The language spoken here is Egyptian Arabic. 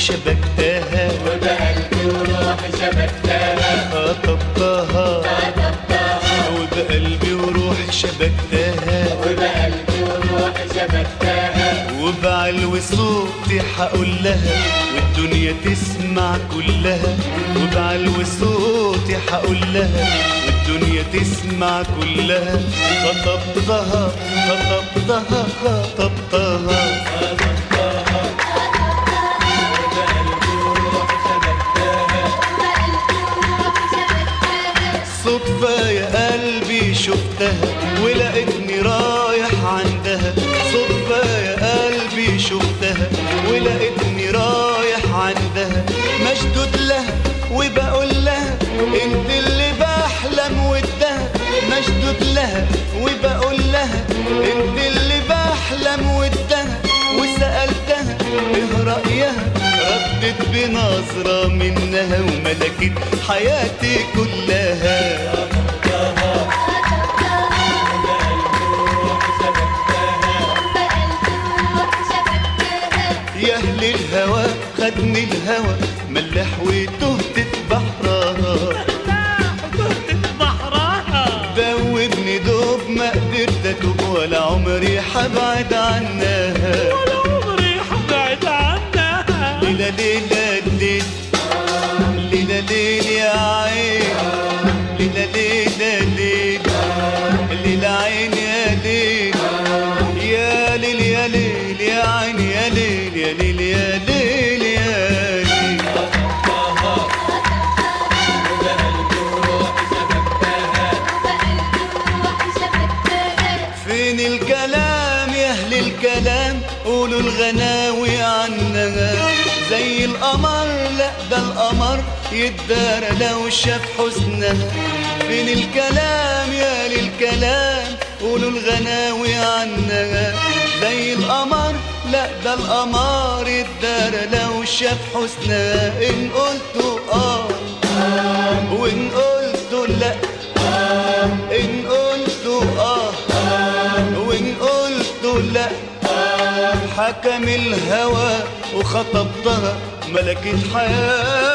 شبكتها وبقلبي وروحي شبكتها خطبتها وبقلبي وروحي شبكتها وبقلبي وروحي شبكتها وبعلو صوتي حقول لها والدنيا تسمع كلها وبعلو صوتي حقول لها والدنيا تسمع كلها خطبتها خطبتها خطبتها صدفة يا قلبي شفتها ولقيتني رايح عندها صدفة يا قلبي شفتها ولقيتني رايح عندها مشدود لها وبقول لها انت اللي بحلم ودها مشدود لها وبقول لها انت اللي بحلم ودها وسألتها ايه رأيها ردت بنظرة منها وملكت حياتي كلها يا اهل الهوى خدني الهوى ملح وتهت في بحرها دوبني دوب ما قدرت اتوب ولا عمري حبعد عنها ليلة ليلة ليل ليلة ليل يا عين ليلة ليلة ليل ليلة عين يا ليل يا ليل يا ليل يا عين يا ليل يا ليل يا ليل يا ليل فين الكلام يا اهل الكلام قولوا الغناوي عنها زي القمر لا ده القمر يتدارى لو شاف حسنها فين الكلام يا للكلام قولوا الغناوي عنها زي القمر لا ده القمر يتدارى لو شاف حسنها ان قلتوا اه وان قلتوا لا ان قلتوا اه وان قلتوا لا حكم الهوى وخطبتها ملكة حياتي